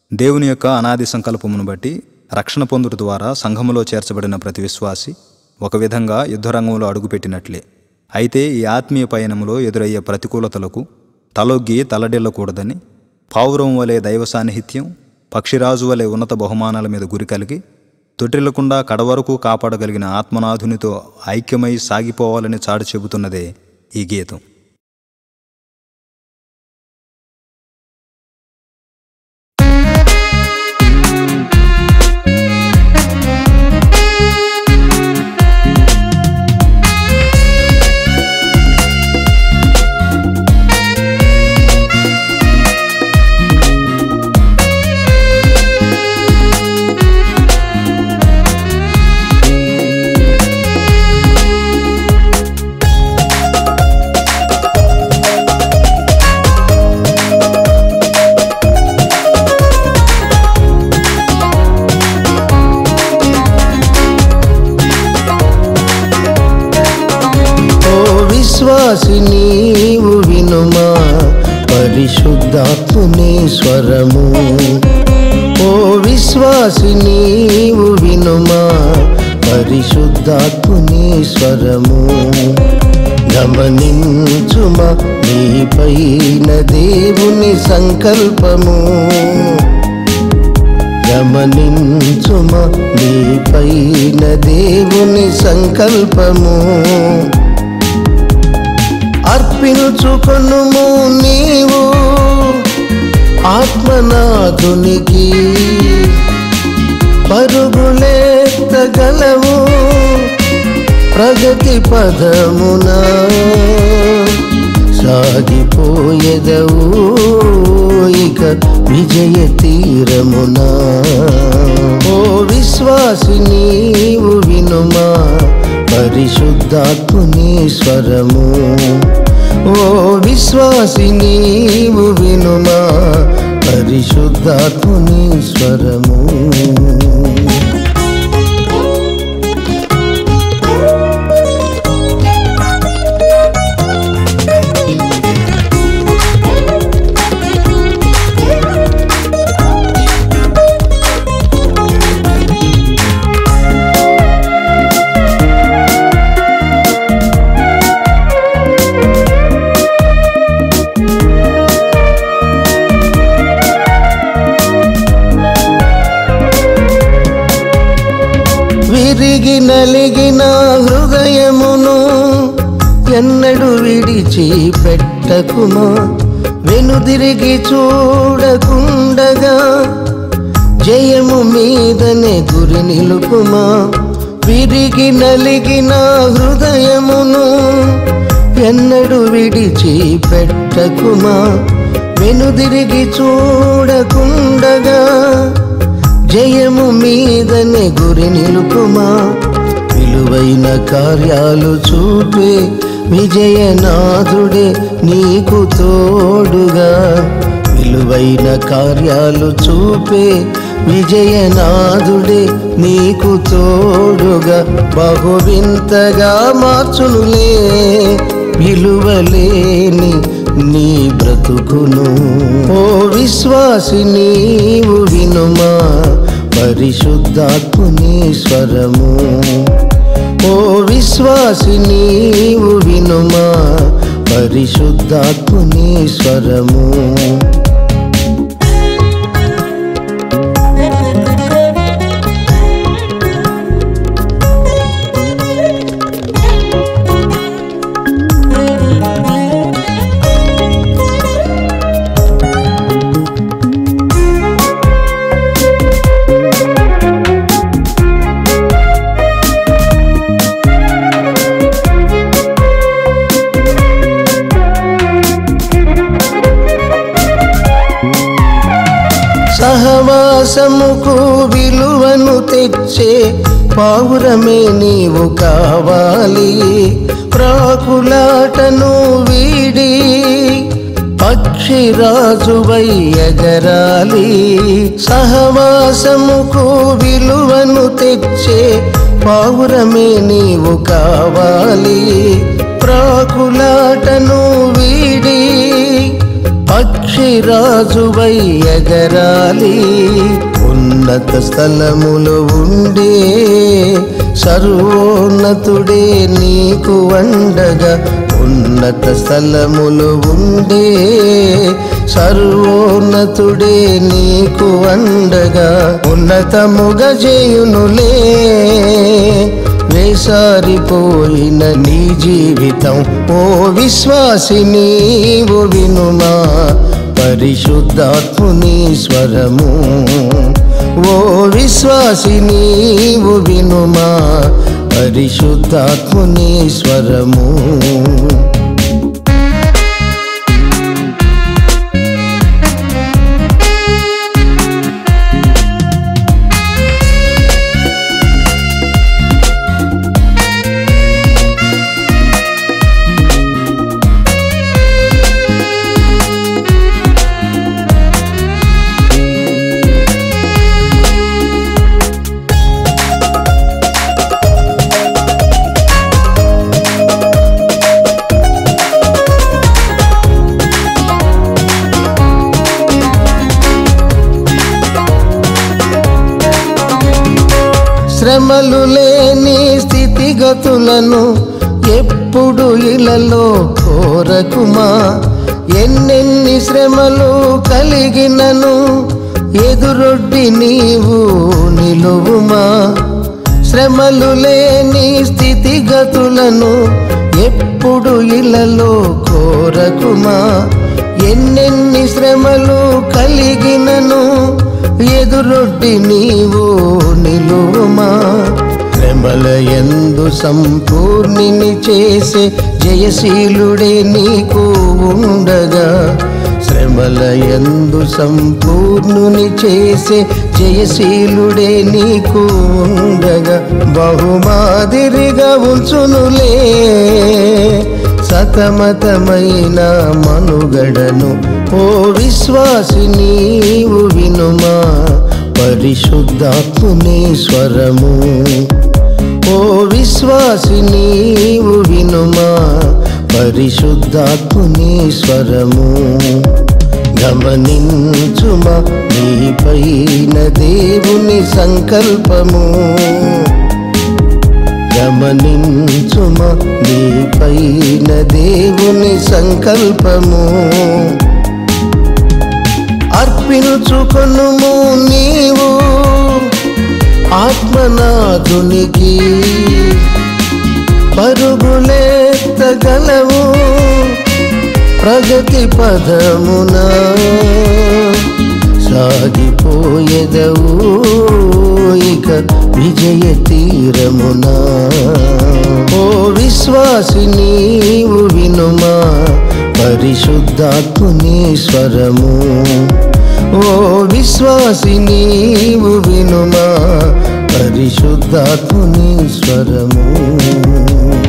దేవుని యొక్క అనాది సంకల్పమును బట్టి రక్షణ పొందుట ద్వారా సంఘములో చేర్చబడిన ప్రతి విశ్వాసి ఒక విధంగా యుద్ధరంగంలో అడుగుపెట్టినట్లే అయితే ఈ ఆత్మీయ పయనములో ఎదురయ్యే ప్రతికూలతలకు తలొగ్గి తలడిల్లకూడదని పావురం వలె దైవ సాన్నిహిత్యం పక్షిరాజు వలె ఉన్నత బహుమానాల మీద గురి కలిగి తొట్టిల్లకుండా కడవరకు కాపాడగలిగిన ఆత్మనాథునితో ఐక్యమై సాగిపోవాలని చాటి చెబుతున్నదే ఈ గీతం ఓ విశ్వాసి నీవు వినుమా పరిశుద్ధాత్ముని స్వరము ఓ విశ్వాసి నీవు వినుమా పరిశుద్ధాత్ముని స్వరము గమనించుమా నీపైన దేవుని సంకల్పము గమనించుమ నీపైన దేవుని సంకల్పము అర్పించుకొనుము నీవు ఆత్మనాథునికి పరుగులెత్తగలవు ప్రగతి పదమున సాగిపోయేదవు ఇక విజయ తీరమున ఓ విశ్వాసి నీవు వినుమా పరిశుద్ధాత్ముని స్వరము ఓ విశ్వాసి నీవు వినుమా పరిశుద్ధాత్ముని స్వరము విరిగి నలిగిన హృదయమును ఎన్నడు విడిచి పెట్టకుమా వెనుదిరిగి చూడకుండగా జయము మీదనే గురి నిలుపుమా విరిగి నలిగిన హృదయమును ఎన్నడు విడిచి పెట్టకుమా వెనుదిరిగి చూడకుండగా జయము మీదనే గురి నిలుపుమా విలువైన కార్యాలు చూపే విజయనాథుడే నీకు తోడుగా విలువైన కార్యాలు చూపే విజయనాథుడే నీకు తోడుగా బహు వింతగా మార్చునులే విలువలేని నీ బ్రతుకును ఓ విశ్వాసి నీవు వినుమా పరిశుద్ధాత్ముని స్వరము ఓ విశ్వాసి నీవు వినుమా పరిశుద్ధాత్ముని స్వరము సహవాసముకు విలువను తెచ్చే పావురమే నీవు కావాలి ప్రాకులాటను వీడి పక్షిరాజువై ఎగరాలి సహవాసముకు విలువను తెచ్చే పావురమే నీవు కావాలి ప్రాకులాటను వీడి పక్షి పక్షిరాజువై ఎగరాలి ఉన్నత స్థలములో ఉండే సర్వోన్నతుడే నీకు వండగా ఉన్నత స్థలములు ఉండే సర్వోన్నతుడే నీకు వండగా ఉన్నతముగ చేయునులే వేసారిపోయిన నీ జీవితం ఓ విశ్వాసి నీవు వినుమా పరిశుద్ధాత్ముని స్వరము ఓ విశ్వాసి నీవు వినుమా పరిశుద్ధాత్ముని స్వరము శ్రమలు లేని స్థితిగతులను ఎప్పుడు ఇలలో కోరకుమా ఎన్నెన్ని శ్రమలు కలిగినను ఎదురొడ్డి నీవు నిలువుమా శ్రమలు లేని స్థితిగతులను ఎప్పుడు ఇలలో కోరకుమా ఎన్నెన్ని శ్రమలు కలిగినను ఎదురొడ్డి నీవు నిలువుమా శ్రమల ఎందు సంపూర్ణిని చేసే జయశీలుడే నీకు ఉండగా శ్రమల ఎందు సంపూర్ణుని చేసే జయశీలుడే నీకు ఉండగా బహుమాదిరిగా ఉంచునులే సతమతమైన మనుగడను ఓ విశ్వాసి నీవు వినుమా పరిశుద్ధాత్ముని స్వరము ఓ విశ్వాసి నీవు వినుమా పరిశుద్ధాత్ముని స్వరము గమనించుమా నీపైన దేవుని సంకల్పము గమనించుమ నీపైన దేవుని సంకల్పము అర్పించుకొనుము నీవు ఆత్మనాథునికి పరుగులెత్తగలవు ప్రగతి పదమునా సాగిపోయేదవు ఇక విజయ తీరమునా ఓ విశ్వాసి నీవు వినుమా పరిశుద్ధాత్ముని స్వరము ఓ విశ్వాసి నీవు వినుమా పరిశుద్ధాత్ముని స్వరము